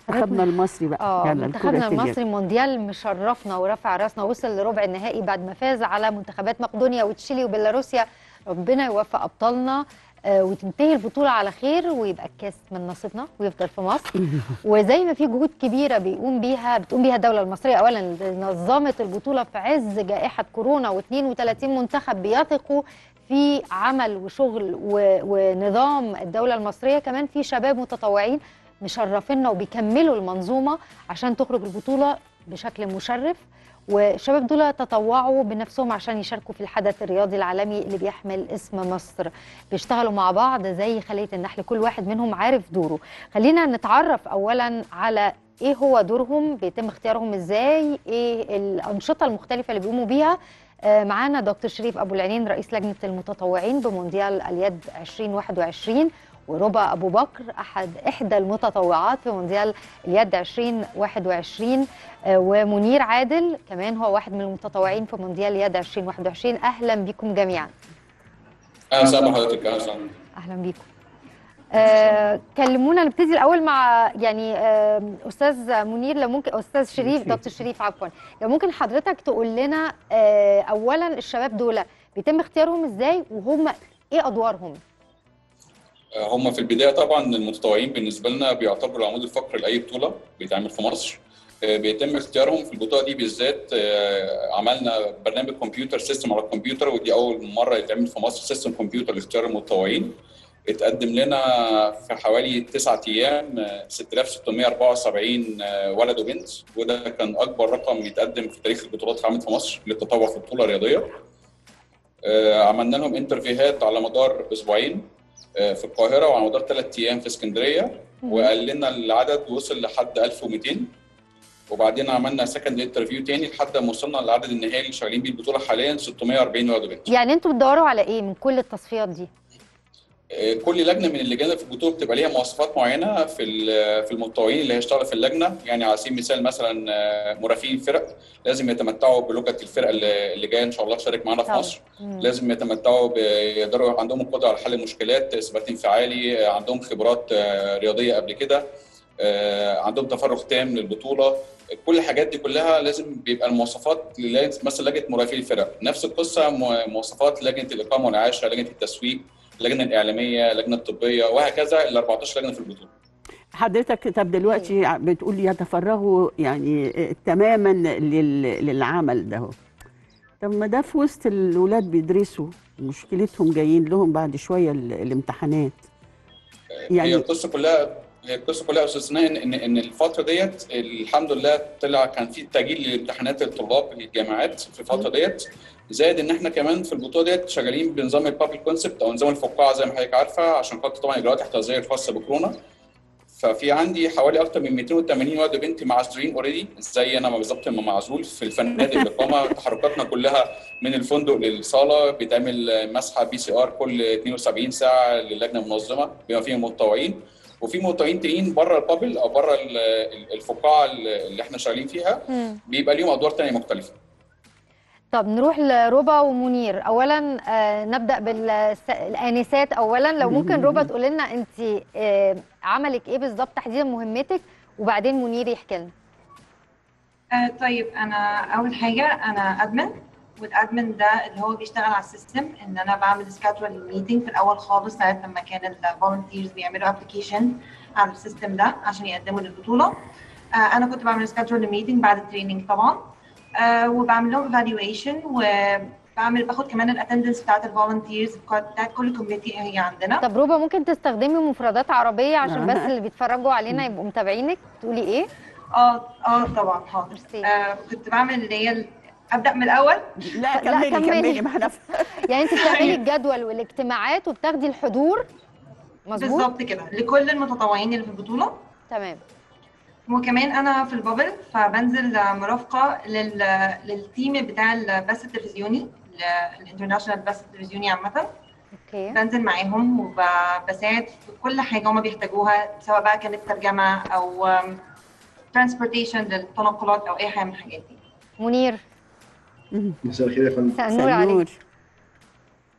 منتخبنا المصري بقى اه يلا منتخبنا الكرة اليد. المصري مونديال مشرفنا ورفع راسنا وصل لربع النهائي بعد ما فاز على منتخبات مقدونيا وتشيلي وبيلاروسيا ربنا يوفق ابطالنا آه، وتنتهي البطوله على خير ويبقى الكاس من نصيبنا ويفضل في مصر وزي ما في جهود كبيره بيقوم بيها بتقوم بيها الدوله المصريه اولا نظمت البطوله في عز جائحه كورونا و32 منتخب بيثقوا في عمل وشغل و- ونظام الدوله المصريه كمان في شباب متطوعين مشرفينا وبيكملوا المنظومه عشان تخرج البطوله بشكل مشرف والشباب دول تطوعوا بنفسهم عشان يشاركوا في الحدث الرياضي العالمي اللي بيحمل اسم مصر بيشتغلوا مع بعض زي خلية النحل كل واحد منهم عارف دوره خلينا نتعرف أولا على ايه هو دورهم بيتم اختيارهم ازاي ايه الأنشطة المختلفة اللي بيقوموا بيها آه، معانا دكتور شريف أبو العينين رئيس لجنة المتطوعين بمونديال اليد 2021 وربا أبو بكر أحد إحدى المتطوعات في مونديال اليد 2021 آه، ومنير عادل كمان هو واحد من المتطوعين في مونديال اليد 2021 أهلا بكم جميعا اهلا وسهلا بحضرتك اهلا وسهلا اهلا بيكم آه كلمونا نبتدي الاول مع يعني آه استاذ منير لو ممكن استاذ شريف شريف. دكتور شريف عفوا لو ممكن حضرتك تقول لنا آه اولا الشباب دول بيتم اختيارهم ازاي وهم ايه ادوارهم هم في البدايه طبعا المتطوعين بالنسبه لنا بيعتبروا العمود الفقري لاي بطوله بيتعمل في مصر آه، بيتم اختيارهم في البطوله دي بالذات آه، عملنا برنامج كمبيوتر سيستم على الكمبيوتر ودي اول مره يتعمل في مصر سيستم كمبيوتر لاختيار المتطوعين اتقدم لنا في حوالي تسعة ايام آه، 6674 آه، ولد وبنت وده كان اكبر رقم يتقدم في تاريخ البطولات اللي اتعملت في مصر للتطوع في بطوله رياضيه آه، عملنا لهم انترفيوهات على مدار اسبوعين آه، في القاهره وعلى مدار ثلاث ايام في اسكندريه وقال لنا العدد وصل لحد 1200 وبعدين عملنا سكند انترفيو تاني لحد ما وصلنا للعدد النهائي اللي شغالين بيه البطوله حاليا 640 ولد وبنت يعني انتوا بتدوروا على ايه من كل التصفيات دي آه، كل لجنه من اللجان اللي في البطوله بتبقى ليها مواصفات معينه في ال- في المتطوعين اللي هيشتغلوا في اللجنه يعني على سبيل المثال مثلا آه، مرافقين الفرق لازم يتمتعوا بلغه الفرقه اللي اللي جايه ان شاء الله تشارك معانا في طبعا. مصر مم. لازم يتمتعوا بيقدروا عندهم القدره على حل المشكلات اثبات انفعالي آه، عندهم خبرات آه، رياضيه قبل كده آه، عندهم تفرغ تام للبطوله كل الحاجات دي كلها لازم بيبقى المواصفات للجنة- مثلا لجنه مرافقي الفرق نفس القصه مو- مواصفات لجنه الاقامه والعاشه لجنه التسويق اللجنه الاعلاميه اللجنه الطبيه وهكذا ال 14 لجنه في البطوله حضرتك طب دلوقتي بتقول يتفرغوا يعني آه، تماما لل- للعمل ده هو. طب ما ده في وسط الولاد بيدرسوا مشكلتهم جايين لهم بعد شويه ال- الامتحانات هي يعني القصه كلها هي القصه كلها استثناء ان ان ان الفتره ديت الحمد لله طلع كان في تاجيل لامتحانات الطلاب الجامعات في الفتره ديت زائد ان احنا كمان في البطوله ديت شغالين بنظام البابل كونسبت او نظام الفقاعه زي ما حضرتك عارفه عشان خاطر طبعا الاجراءات الاحترازيه الخاصه بكورونا ففي عندي حوالي اكتر من 280 ولد وبنت معزولين اوريدي زي انا ما بالظبط ما معزول في الفنادق الاقامه تحركاتنا كلها من الفندق للصاله بيتعمل مسحه بي سي ار كل 72 ساعه للجنه المنظمه بما فيهم متطوعين وفي متطوعين تانيين بره البابل او بره ال- ال- الفقاعه اللي احنا شغالين فيها مم. بيبقى ليهم ادوار تانية مختلفه طب نروح لربا ومنير اولا آه نبدا بالانسات اولا لو ممكن ربا تقول لنا انت آه عملك ايه بالظبط تحديدا مهمتك وبعدين منير يحكي لنا آه طيب انا اول حاجه انا ادمن والادمن ده اللي هو بيشتغل على السيستم ان انا بعمل سكادول الميتنج في الاول خالص ساعه لما كان الفولنتيرز بيعملوا ابلكيشن على السيستم ده عشان يقدموا للبطوله آه انا كنت بعمل سكادول الميتنج بعد التريننج طبعا آه وبعمل لهم ايفالويشن وبعمل باخد كمان الاتندنس بتاعت الفولنتيرز بتاعت كل كوميونتي هي عندنا طب ربا ممكن تستخدمي مفردات عربيه عشان بس آه. اللي بيتفرجوا علينا يبقوا متابعينك تقولي ايه اه اه طبعا حاضر ميرسي. آه كنت بعمل اللي هي ال- ابدا من الاول لا كملي كملي. كملي ما احنا يعني انت بتعملي الجدول والاجتماعات وبتاخدي الحضور مظبوط بالظبط كده لكل المتطوعين اللي في البطوله تمام وكمان انا في البابل فبنزل مرافقه لل... للتيم بتاع البث التلفزيوني ال- الانترناشونال بث التلفزيوني عامه اوكي بنزل معاهم وبساعد في كل حاجه هما بيحتاجوها سواء بقى كانت ترجمه او ترانسبورتيشن للتنقلات او اي حاجه من الحاجات دي منير مساء الخير يا فندم مساء النور عليك سنور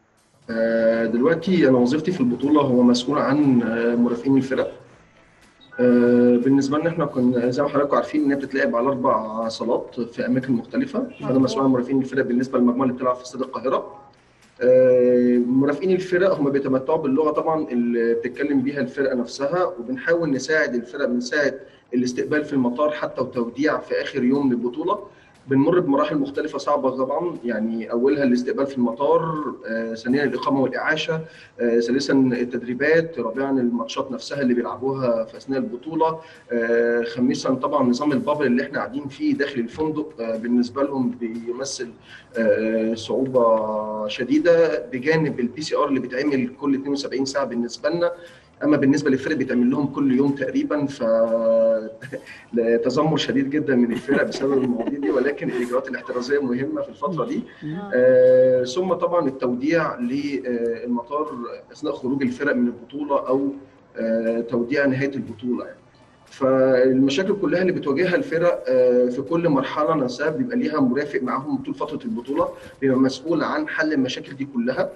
آه، دلوقتي انا وظيفتي في البطوله هو مسؤول عن آه، مرافقين الفرق آه، بالنسبه لنا احنا كنا زي ما حضراتكم عارفين انها بتتلعب على اربع صالات في اماكن مختلفه فانا مسؤول عن مرافقين الفرق بالنسبه للمجموعه اللي بتلعب في استاد القاهره آه، مرافقين الفرق هم بيتمتعوا باللغه طبعا اللي بتتكلم بيها الفرقه نفسها وبنحاول نساعد الفرق بنساعد الاستقبال في المطار حتى وتوديع في اخر يوم للبطوله بنمر بمراحل مختلفة صعبة طبعا يعني أولها الاستقبال في المطار، آه، ثانيا الإقامة والإعاشة، آه، ثالثا التدريبات، رابعا الماتشات نفسها اللي بيلعبوها في أثناء البطولة، آه، خامسا طبعا نظام البابل اللي احنا قاعدين فيه داخل الفندق آه، بالنسبة لهم بيمثل آه، صعوبة شديدة بجانب البي سي ار اللي بيتعمل كل 72 ساعة بالنسبة لنا اما بالنسبه للفرق بيتعمل لهم كل يوم تقريبا ف تذمر شديد جدا من الفرق بسبب المواضيع دي ولكن الاجراءات الاحترازيه مهمه في الفتره دي آه ثم طبعا التوديع للمطار اثناء خروج الفرق من البطوله او آه توديع نهايه البطوله يعني. فالمشاكل كلها اللي بتواجهها الفرق آه، في كل مرحله نفسها بيبقى ليها مرافق معاهم طول فتره البطوله بيبقى مسؤول عن حل المشاكل دي كلها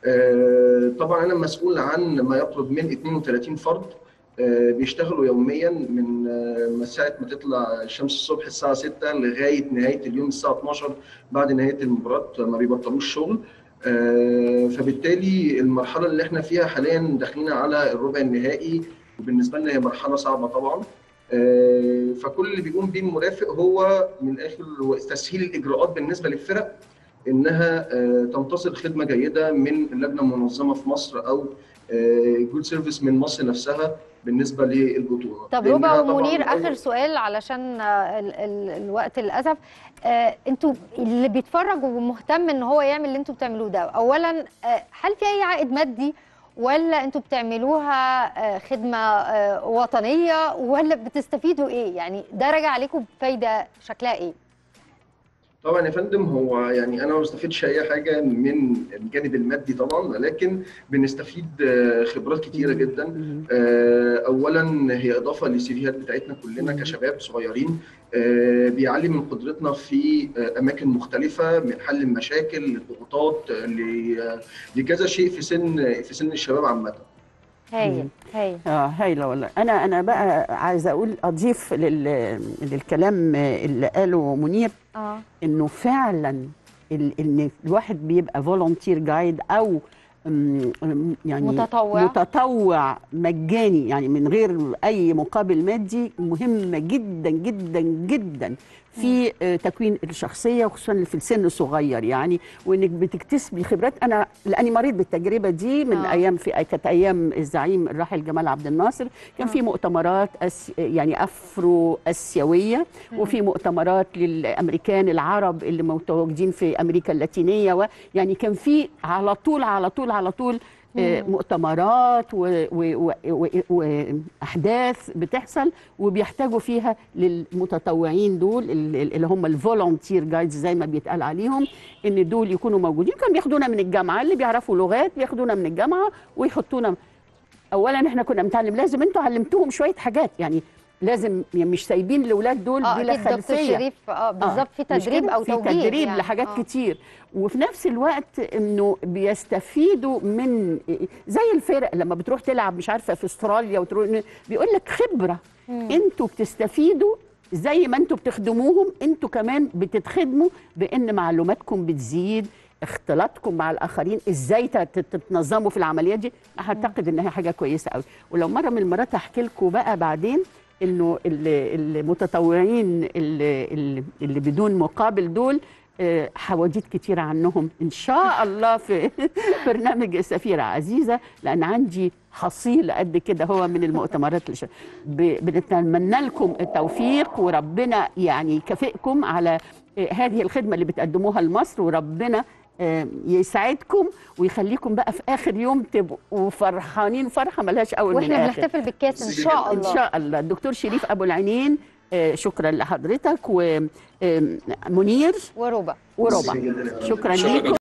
آه، طبعا انا مسؤول عن ما يقرب من 32 فرد آه، بيشتغلوا يوميا من آه، من ساعه ما تطلع الشمس الصبح الساعه 6 لغايه نهايه اليوم الساعه 12 بعد نهايه المباراه ما بيبطلوش شغل آه، فبالتالي المرحله اللي احنا فيها حاليا داخلين على الربع النهائي وبالنسبه لنا هي مرحله صعبه طبعا آه، فكل اللي بيقوم بيه المرافق هو من الاخر هو تسهيل الاجراءات بالنسبه للفرق انها آه، تنتصر خدمه جيده من اللجنه المنظمه في مصر او جود سيرفيس من مصر نفسها بالنسبه للبطوله طب لأنها ربع طبعاً ومنير أول- اخر سؤال علشان آه، ال ال الوقت للاسف آه انتوا اللي بيتفرج ومهتم ان هو يعمل اللي انتوا بتعملوه ده اولا آه هل في اي عائد مادي ولا انتوا بتعملوها آه خدمه آه وطنيه ولا بتستفيدوا ايه يعني ده راجع عليكم بفايده شكلها ايه طبعا يا فندم هو يعني انا ما بستفيدش اي حاجه من الجانب المادي طبعا ولكن بنستفيد آه، خبرات كتيره جدا آه، اولا هي اضافه للسيفيهات بتاعتنا كلنا كشباب صغيرين آه، بيعلي من قدرتنا في آه، اماكن مختلفه من حل المشاكل للضغوطات آه، ل- لكذا شيء في سن في سن الشباب عامه هايل هايل اه هايله والله انا انا بقى عايزه اقول اضيف لل... للكلام اللي قاله منير اه انه فعلا ال... ان الواحد بيبقى فولunteer جايد او أم، أم، يعني متطوع. متطوع مجاني يعني من غير اي مقابل مادي مهمه جدا جدا جدا في آه، تكوين الشخصيه وخصوصا اللي في السن الصغير يعني وانك بتكتسبي خبرات انا لاني مريت بالتجربه دي من آه. آه. ايام في كانت ايام الزعيم الراحل جمال عبد الناصر كان آه. في مؤتمرات أس يعني افرو اسيويه وفي مؤتمرات للامريكان العرب اللي متواجدين في امريكا اللاتينيه و يعني كان في على طول على طول على طول آه، مؤتمرات و- و- و- و- واحداث بتحصل وبيحتاجوا فيها للمتطوعين دول ال- ال- اللي هم الفولunteer جايدز زي ما بيتقال عليهم ان دول يكونوا موجودين كانوا بياخدونا من الجامعه اللي بيعرفوا لغات بياخدونا من الجامعه ويحطونا اولا احنا كنا بنتعلم لازم انتوا علمتوهم شويه حاجات يعني لازم يعني مش سايبين الاولاد دول اه بلا اكيد دكتور خلفيه شريف اه بالظبط في مش تدريب كده؟ او في توجيه تدريب يعني. لحاجات آه. كتير وفي نفس الوقت انه بيستفيدوا من زي الفرق لما بتروح تلعب مش عارفه في استراليا وتروح بيقول لك خبره انتوا بتستفيدوا زي ما انتوا بتخدموهم انتوا كمان بتتخدموا بان معلوماتكم بتزيد اختلاطكم مع الاخرين ازاي تت- تتنظموا في العمليات دي اعتقد انها حاجه كويسه قوي ولو مره من المرات احكي لكم بقى بعدين انه ال- المتطوعين اللي, اللي- اللي بدون مقابل دول آه، حواديت كتيرة عنهم إن شاء الله في برنامج السفيرة عزيزة لأن عندي حصيل قد كده هو من المؤتمرات اللي شا- ب- بنتمنى لكم التوفيق وربنا يعني يكافئكم على آه، هذه الخدمة اللي بتقدموها لمصر وربنا آه، يسعدكم ويخليكم بقى في آخر يوم تبقوا فرحانين فرحة ملهاش أول من واحنا آخر بنحتفل بالكاس ان شاء ان الله شاء الله الدكتور شريف ابو العينين آه، شكرا لحضرتك ومنير وربع وربع ميرسي جداً يا فندم. شكرا شكراً ليكم